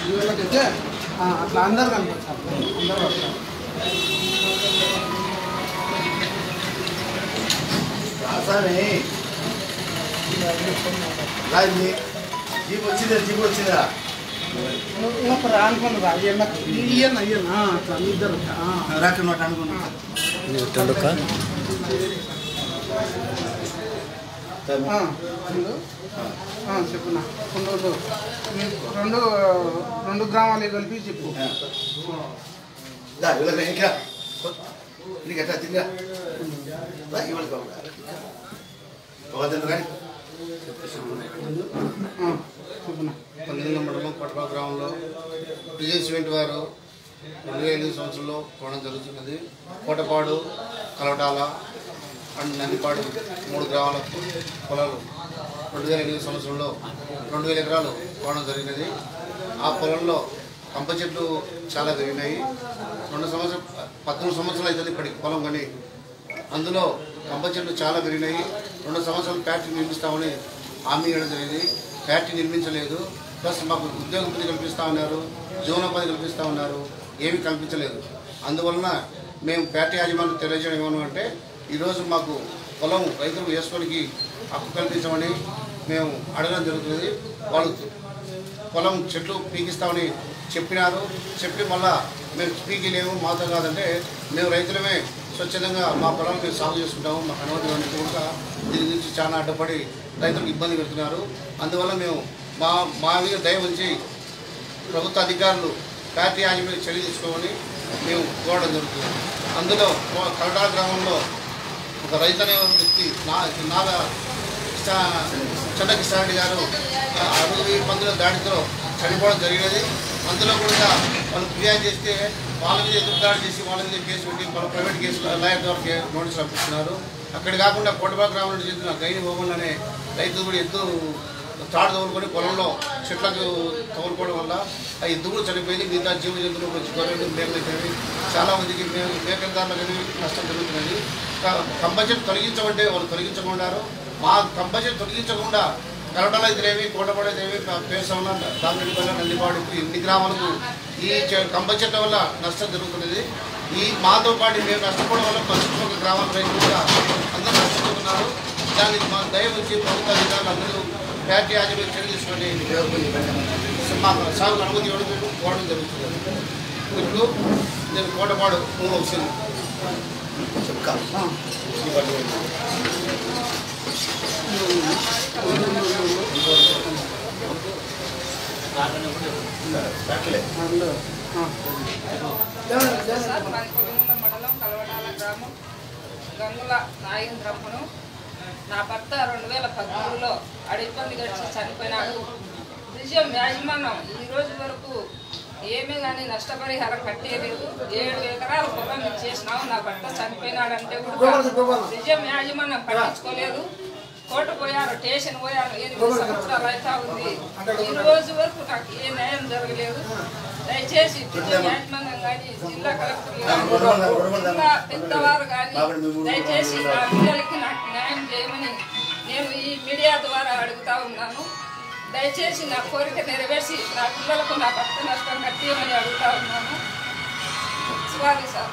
వీళ్ళకైతే ఆ, అట్లా అందరు కనిపించారు అందరు వస్తారు రాసానే రాజీ జీప్ వచ్చిందా జీప్ వచ్చిందా ఉన్నప్పుడు రానుకోండి రా ఎండకు ఇయ్యన్న ఇయ్యన్న ఆ, అట్లా ఇద్దరు ఆ. రాక నోట్ అనుకున్నా ఆ, ఉండు. ఆ, చెప్పున్నా రెండు మీకు రెండు రెండు గ్రామాలు కలిపి చెప్పు దా ఇవాళ ఇంకా నీకు ఎట్లా తింగా రా ఇవాళ కావాలి పోవద్దు కానీ ఆ, చెప్పున్నా పంతొమ్మిది మండలం పట్ల గ్రామంలో విజయ్ సిమెంట్ వారు రెండు వేల ఎనిమిది సంవత్సరంలో కొనడం జరుగుతున్నది కోటపాడు కలవటాల అండ్ నందిపాడు మూడు గ్రామాల పొలాలు రెండు వేల ఎనిమిది సంవత్సరంలో రెండు వేల ఎకరాలు కొనడం జరిగినది ఆ పొలంలో కంప చెట్లు చాలా పెరిగినాయి రెండు సంవత్సరం పద్దెనిమిది సంవత్సరాలు అవుతుంది ఇప్పటికి పొలం కొని అందులో కంప చెట్లు చాలా పెరిగినాయి రెండు సంవత్సరాలు ఫ్యాక్టరీ నిర్మిస్తామని హామీ ఇవ్వడం జరిగింది ఫ్యాక్టరీ నిర్మించలేదు ప్లస్ మాకు ఉద్యోగపతి కల్పిస్తూ ఉన్నారు జీవనోపాధి కల్పిస్తూ ఉన్నారు ఏమీ కల్పించలేదు అందువలన మేము ఫ్యాక్టరీ యాజమాన్యం తెలియజేయడం ఏమను అంటే ఈరోజు మాకు పొలం రైతులకు వేసుకోనికి హక్కు కల్పించమని మేము అడగడం జరుగుతుంది వాళ్ళు పొలం చెట్లు పీకిస్తామని చెప్పినారు చెప్పి మళ్ళా మేము పీకిలేము మాతో కాదంటే మేము రైతులమే స్వచ్ఛందంగా మా పొలాలు మేము సాగు చేసుకుంటాము మాకు అనుమతి ఉంది కూడా దీని గురించి చాలా అడ్డపడి రైతులకు ఇబ్బంది పెడుతున్నారు అందువల్ల మేము మా మా మీద దయ ఉంచి ప్రభుత్వ అధికారులు పార్టీ యాజమాన్య చర్య తీసుకోమని మేము కోరడం జరుగుతుంది అందులో కలటా గ్రామంలో ఒక రైతు అనే వ్యక్తి నా నాగ చెన్న కిషారెడ్డి గారు ఆ, అడవి పందుల దాడితో చనిపోవడం జరిగినది అందులో కూడా వాళ్ళు ఫిర్యాదు చేస్తే వాళ్ళ మీద ఎదురు దాడి చేసి వాళ్ళ మీద కేసు పెట్టి వాళ్ళ ప్రైవేట్ కేసులు లాయర్ ద్వారా నోటీసులు పంపిస్తున్నారు అక్కడ కాకుండా కోటబా గ్రామం నుండి చెందిన గైని మోహన్ అనే రైతు కూడా ఎద్దు తాడు తగులుకొని పొలంలో చెట్లకు తగులుకోవడం వల్ల ఆ ఎద్దు కూడా చనిపోయింది మిగతా జీవ జంతువులు వచ్చి గొర్రెలు మేకలు కానీ చాలా మందికి మే మేకలదారులకు కానీ నష్టం జరుగుతున్నది కంపల్సరీ తొలగించమంటే వాళ్ళు తొలగించకుండారు మా కంపల్సరీ తొలగించకుండా కలటలో ఇదేమి కోటపడేదేమి పేసవన దామిడిపల్లి నల్లిపాడు ఎన్ని గ్రామాలకు ఈ చె- కంప చెట్ల వల్ల నష్టం జరుగుతున్నది ఈ మాతో పాటు మేము నష్టపోవడం వల్ల మా చుట్టుపక్కల గ్రామాల రైతులు కూడా అందరూ నష్టపోతున్నారు దానికి మా దయ వచ్చి ప్రభుత్వ అధికారులు అందరూ ఫ్యాక్టరీ యాజమాన్యం చర్య తీసుకొని మాకు సాగు అనుమతి ఇవ్వడం మేము కోరడం జరుగుతుంది ఇప్పుడు నేను కోటపాడు మూడు వచ్చింది చెప్కా రాట్లే ఉండు. ఆ. సార్ మాది కొలుముల మండలం కలవడాల గ్రామం గంగుల నాగేంద్రమ్మను నా భర్త రెండు వేల పదమూడులో అడిపంది గడిచి చనిపోయినాడు విజయం యాజమాన్యం ఈ రోజు వరకు ఏమీ కానీ నష్టపరిహారం కట్టేయలేదు ఏడు ఎకరాల పొలం ఇచ్చేసినావు నా భర్త చనిపోయినాడంటే కూడా విజయం యాజమాన్యం పట్టించుకోలేదు కోర్టు పోయారు స్టేషన్ పోయారు ఎనిమిది సంవత్సరాలు అవుతా ఉంది ఈ రోజు వరకు నాకు ఏ న్యాయం జరగలేదు దయచేసి విజయం యాజమాన్యం కానీ జిల్లా కలెక్టర్ కానీ ఇంకా పెద్దవారు కానీ దయచేసి నా పిల్లలకి నాకు న్యాయం చేయమని నేను ఈ మీడియా ద్వారా అడుగుతా ఉన్నాను దయచేసి నా కోరిక నెరవేర్చి నా పిల్లలకు నా భర్త నష్టం కట్టేయమని అడుగుతా ఉన్నాను శివాజీ సార్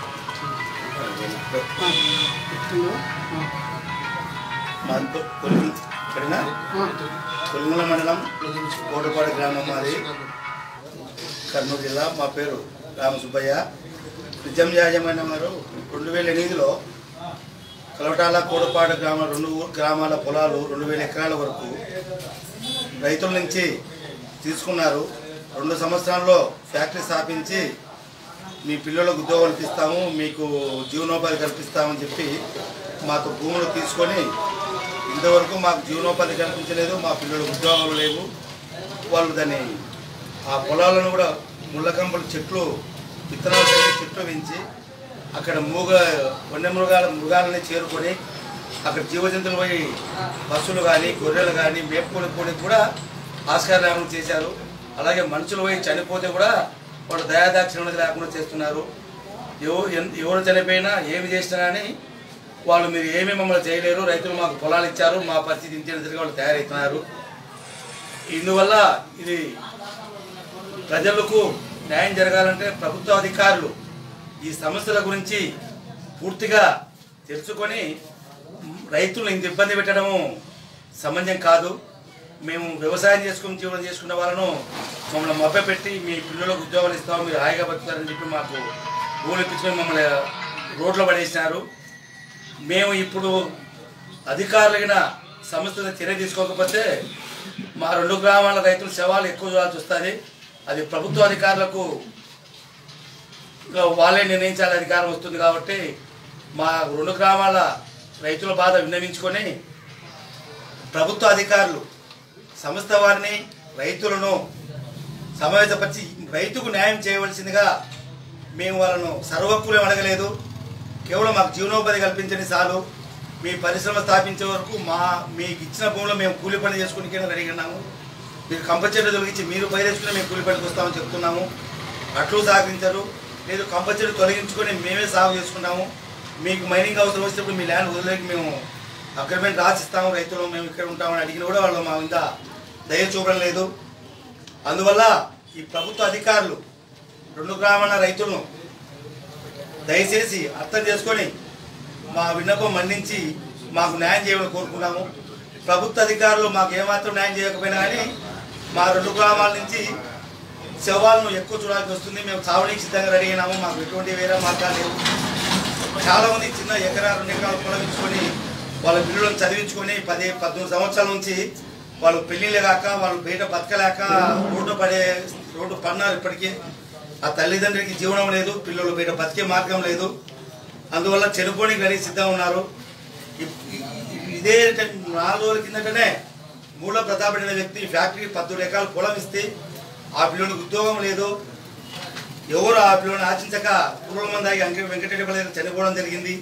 ఉండు. ఆ. మా కొలిమి ఇక్కడనా కొలిమల మండలం కోటపాడు గ్రామం మాది కర్నూలు జిల్లా మా పేరు రామసుబ్బయ్య నిజం యాజమాన్యం వారు రెండు వేల ఎనిమిదిలో కలవటాల కోడపాడు గ్రామ రెండు ఊ- గ్రామాల పొలాలు రెండు వేల ఎకరాల వరకు రైతుల నుంచి తీసుకున్నారు రెండు సంవత్సరాల్లో ఫ్యాక్టరీ స్థాపించి మీ పిల్లలకు ఉద్యోగం కల్పిస్తాము మీకు జీవనోపాధి కల్పిస్తామని చెప్పి మాకు భూములు తీసుకొని ఇంతవరకు మాకు జీవనోపాధి కల్పించలేదు మా పిల్లలకు ఉద్యోగాలు లేవు వాళ్ళు దాన్ని ఆ పొలాలను కూడా ముళ్ళకంపలు చెట్లు విత్తనాలు చల్లి చెట్లు పెంచి అక్కడ మూగ వన్య మృగాల మృగాలని చేరుకొని అక్కడ జీవజంతువులు పోయి పశువులు కానీ గొర్రెలు కానీ మేపుకొని కూడా ఆస్కారం చేశారు అలాగే మనుషులు పోయి చనిపోతే కూడా వాళ్ళు దయాదాక్షిణ్యం అనేది లేకుండా చేస్తున్నారు ఎవరు ఎన్- ఎవరు చనిపోయినా ఏమి చేసినా కానీ వాళ్ళు మీరు ఏమీ మమ్మల్ని చేయలేరు రైతులు మాకు పొలాలు ఇచ్చారు మా పరిస్థితి ఇంటి తిరిగి వాళ్ళు తయారవుతున్నారు ఇందువల్ల ఇది ప్రజలకు న్యాయం జరగాలంటే ప్రభుత్వ అధికారులు ఈ సమస్యల గురించి పూర్తిగా తెలుసుకొని రైతులను ఇంత ఇబ్బంది పెట్టడము సమంజం కాదు మేము వ్యవసాయం చేసుకుని జీవనం చేసుకున్న వాళ్ళను మమ్మల్ని మభ్యపెట్టి మీ పిల్లలకు ఉద్యోగాలు ఇస్తాము మీరు హాయిగా బతుకుతారని చెప్పి మాకు ఊళ్ళు ఇప్పించుకొని మమ్మల్ని రోడ్లో పడేసినారు మేము ఇప్పుడు అధికారులైన సంస్థలు చర్య తీసుకోకపోతే మా రెండు గ్రామాల రైతుల శవాలు ఎక్కువ చూడాల్సి వస్తుంది అది ప్రభుత్వ అధికారులకు వాళ్ళే నిర్ణయించాలి అధికారం వస్తుంది కాబట్టి మా రెండు గ్రామాల రైతుల బాధ విన్నవించుకొని ప్రభుత్వ అధికారులు సంస్థ వారిని రైతులను సమావేశపరిచి రైతుకు న్యాయం చేయవలసిందిగా మేము వాళ్ళను సర్వక్కులు అడగలేదు కేవలం మాకు జీవనోపాధి కల్పించని చాలు మీ పరిశ్రమ స్థాపించే వరకు మా మీకు ఇచ్చిన భూమిలో మేము కూలి పని చేసుకుని అడిగినాము మీరు కంప చెట్టు తొలగించి మీరు పని చేసుకుని మేము కూలి పనికి వస్తామని చెప్తున్నాము అట్లు సహకరించరు లేదు కంప చెట్టు తొలగించుకొని మేమే సాగు చేసుకున్నాము మీకు మైనింగ్ అవసరం వచ్చినప్పుడు మీ ల్యాండ్ వదిలేకి మేము అగ్రిమెంట్ రాసిస్తాము రైతులు మేము ఇక్కడ ఉంటామని అడిగిన కూడా వాళ్ళు మా మీద దయ చూపడం లేదు అందువల్ల ఈ ప్రభుత్వ అధికారులు రెండు గ్రామాల రైతులను దయచేసి అర్థం చేసుకొని మా విన్నపం మన్నించి మాకు న్యాయం చేయమని కోరుకున్నాము ప్రభుత్వ అధికారులు మాకు ఏమాత్రం న్యాయం చేయకపోయినా కానీ మా రెండు గ్రామాల నుంచి శవాలను ఎక్కువ చూడాల్సి వస్తుంది మేము చావడానికి సిద్ధంగా రెడీ అయినాము మాకు ఎటువంటి వేరే మార్గాలు లేవు చాలా మంది చిన్న ఎకరా రెండు ఎకరాలు పొలం ఇచ్చుకొని వాళ్ళ పిల్లలను చదివించుకొని పది పద్మూడు సంవత్సరాల నుంచి వాళ్ళు పెళ్ళిళ్ళు కాక వాళ్ళు బయట బతకలేక రోడ్డు పడే రోడ్డు పడినారు ఇప్పటికీ ఆ తల్లిదండ్రులకి జీవనం లేదు పిల్లలు బయట బతికే మార్గం లేదు అందువల్ల చనిపోనికి రెడీ సిద్ధంగా ఉన్నారు ఇ- ఇ- ఇదే టైం- నాలుగు రోజుల కిందటనే మూల ప్రతాప్ అనే వ్యక్తి ఫ్యాక్టరీ పద్దు ఎకరాలు పొలం ఇస్తే ఆ పిల్లలకు ఉద్యోగం లేదు ఎవరు ఆ పిల్లలను ఆశించక పూర్వ మంది అంక వెంకటరెడ్డి దగ్గర చనిపోవడం జరిగింది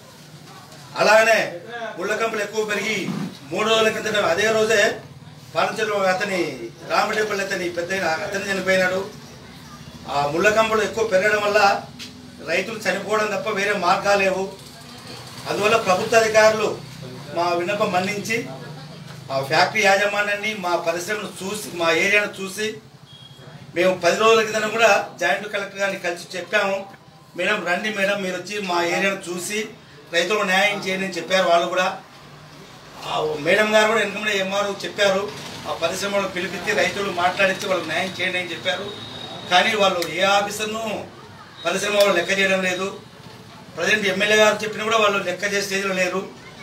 అలాగనే ముళ్ళ కంపలు ఎక్కువ పెరిగి మూడు రోజుల కిందట అదే రోజే పాలచెరు అతని రామరెడ్డిపల్లి అతని పెద్ద అతని చనిపోయినాడు ఆ ముళ్ళ కంపలు ఎక్కువ పెరగడం వల్ల రైతులు చనిపోవడం తప్ప వేరే మార్గాలు లేవు అందువల్ల ప్రభుత్వ అధికారులు మా విన్నపం మన్నించి ఆ ఫ్యాక్టరీ యాజమాన్యాన్ని మా పరిశ్రమను చూసి మా ఏరియాను చూసి మేము పది రోజుల కింద కూడా జాయింట్ కలెక్టర్ గారిని కలిసి చెప్పాము మేడం రండి మేడం మీరు వచ్చి మా ఏరియాను చూసి రైతులకు న్యాయం చేయండి అని చెప్పారు వాళ్ళు కూడా ఆ మేడం గారు కూడా వెనకముందే ఎంఆర్ఓ చెప్పారు ఆ పరిశ్రమలో పిలిపించి రైతులు మాట్లాడించి వాళ్ళకి న్యాయం చేయండి అని చెప్పారు కానీ వాళ్ళు ఏ ఆఫీసర్ను పరిశ్రమ వాళ్ళు లెక్క చేయడం లేదు ప్రజెంట్ ఎమ్మెల్యే గారు చెప్పినా కూడా వాళ్ళు లెక్క చేసే స్టేజ్లో లేరు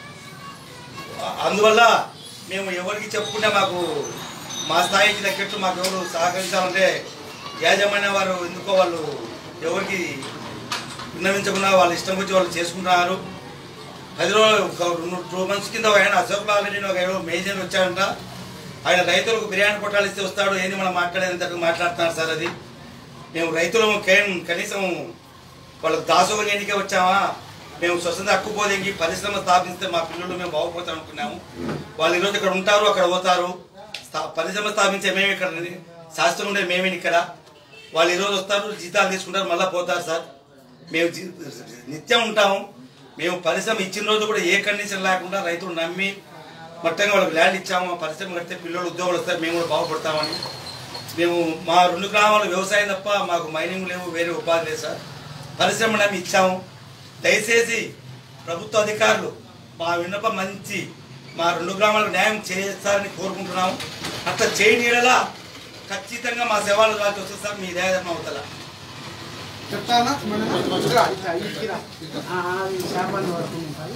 అందువల్ల మేము ఎవరికి చెప్పుకుంటే మాకు మా స్థాయికి తగ్గట్టు మాకు ఎవరు సహకరించాలంటే యాజమాన్య వారు ఎందుకో వాళ్ళు ఎవరికి విన్నవించకుండా వాళ్ళ ఇష్టం వచ్చి వాళ్ళు చేసుకుంటున్నారు పది రోజులు ఒక రెండు టూ మంత్స్ కింద ఒక ఆయన అశోక్ బాబు రెడ్డి ఒక ఎవరో మేజర్ వచ్చాడంట ఆయన రైతులకు బిర్యానీ కొట్టాలు ఇస్తే వస్తాడు ఏంది మనం మాట్లాడేంత మాట్లాడుతున్నారు సార్ అది మేము రైతులు కేం- కనీసం వాళ్ళకి దాసోగం ఎన్నికే వచ్చామా మేము స్వచ్ఛంద హక్కుపోదేంగి పరిశ్రమ స్థాపిస్తే మా పిల్లలు మేము బాగుపోతాం అనుకున్నాము వాళ్ళు ఈరోజు ఇక్కడ ఉంటారు అక్కడ పోతారు స్థా- పరిశ్రమ స్థాపించే మేము ఇక్కడ శాస్త్రం ఉండే మేమే ఇక్కడ వాళ్ళు ఈరోజు వస్తారు జీతాలు తీసుకుంటారు మళ్ళీ పోతారు సార్ మేము జీ- నిత్యం ఉంటాము మేము పరిశ్రమ ఇచ్చిన రోజు కూడా ఏ కండిషన్ లేకుండా రైతులు నమ్మి మొత్తంగా వాళ్ళకి ల్యాండ్ ఇచ్చాము ఆ పరిశ్రమ కడితే పిల్లలు ఉద్యోగాలు వస్తారు మేము కూడా బాగుపడతామని మేము మా రెండు గ్రామాలు వ్యవసాయం తప్ప మాకు మైనింగ్ లేవు వేరే ఉపాధి లేదు సార్ పరిశ్రమ నమ్మి ఇచ్చాము దయచేసి ప్రభుత్వ అధికారులు మా విన్నపం మంచి మా రెండు గ్రామాలకు న్యాయం చేస్తారని కోరుకుంటున్నాము అట్లా చేయనీడలా ఖచ్చితంగా మా సేవలు రాసి వస్తుంది సార్ మీ దయాధర్మ అవుతుందా చెప్తానా మన ఇట్లా, ఇట్లా, ఇట్లా. ఆ, ఆ, ఈ చేపలు పడుతుంటాయి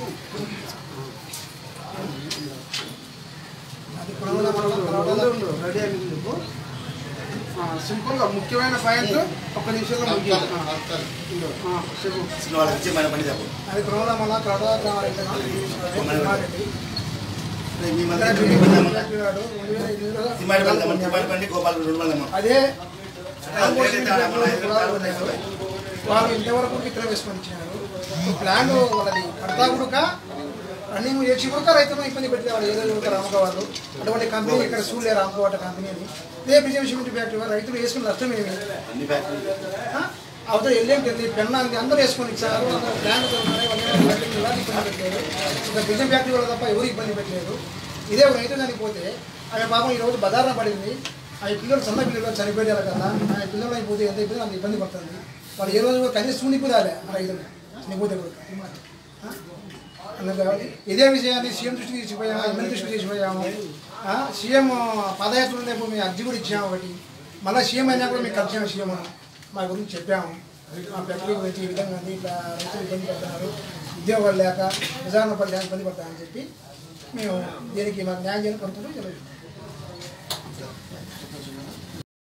అది పొడవునా మనం ఉండు, ఉండు, రెడీ అయింది నీకు. ఆ, సింపుల్ గా ముఖ్యమైన పాయింట్ ఒక్క నిమిషంలో ముగించు. ఆ, ఇదిగో, ఆ, చెప్పు చిన్న వాళ్ళకి ఇచ్చి మన పని చెప్పు అది ప్రోగ్రామ్ అలా క్రౌడ్ మీ మంది తిమ్మాడి బండి తెమ్మండి, తిమ్మాడి బండి గోపాల్ రెండు బండి తెమ్మండి. అదే అదేదైతే ఆడ మన ఐదు రూపాయలు ఉన్నాయి కదా. వాళ్ళు ఇంతవరకు ఇక్కడ విస్మరించినారు ప్లాన్ వాళ్ళది కడతా కూడా రన్నింగ్ చేసి కూడా రైతులు ఇబ్బంది పెట్టేవాళ్ళు ఏదో ఒక రామక వాళ్ళు అటువంటి కంపెనీ ఇక్కడ చూడలే రామక వాట కంపెనీని ఇదే బిజెపి సిమెంట్ ఫ్యాక్టరీ వాళ్ళు రైతులు వేసుకున్న నష్టం ఏమి అన్ని ఫ్యాక్టరీ ఆ? అవతల వెళ్ళేంటి పెన్నానికి అందరూ వేసుకొని ఇచ్చారు అందరూ ప్లాన్ ఉన్నాయి వాళ్ళు ఏమైనా ఫ్యాక్టరీలు ఇలాంటి ఇబ్బంది పెట్టలేదు ఒక బిజెపి ఫ్యాక్టరీ వాళ్ళు తప్ప ఎవరు ఇబ్బంది పెట్టలేదు ఇదే ఒక రైతు దానికి పోతే ఆమె పాపం ఈరోజు బజార్న పడింది ఆ పిల్లలు సన్న పిల్లలు చనిపోయారు కదా ఆ పిల్లలు అయిపోతే ఎంత అయిపోతే అంత ఇబ్బంది పడుతుంది వాళ్ళు ఏ రోజు కూడా కనీసం సూనికి రాలే ఆ రైతులు చనిపోతే కూడా ఆ? అందుకు కాబట్టి ఇదే విషయాన్ని సీఎం దృష్టికి తీసుకుపోయాము ఎమ్మెల్యే దృష్టికి తీసుకుపోయాము ఆ? సీఎం పాదయాత్ర రేపు మేము అర్జీ కూడా ఇచ్చాము ఒకటి మళ్ళీ సీఎం అయినా కూడా మేము కలిసాము సీఎం మా గురించి చెప్పాము మా ఫ్యాక్టరీ గురించి ఈ విధంగా ఉంది ఇట్లా రైతులు ఇబ్బంది పడుతున్నారు ఉద్యోగాలు లేక నిజాన పడి ఇబ్బంది పడతామని చెప్పి మేము దీనికి మాకు న్యాయం చేయని కోరుకుంటూ తెలియదు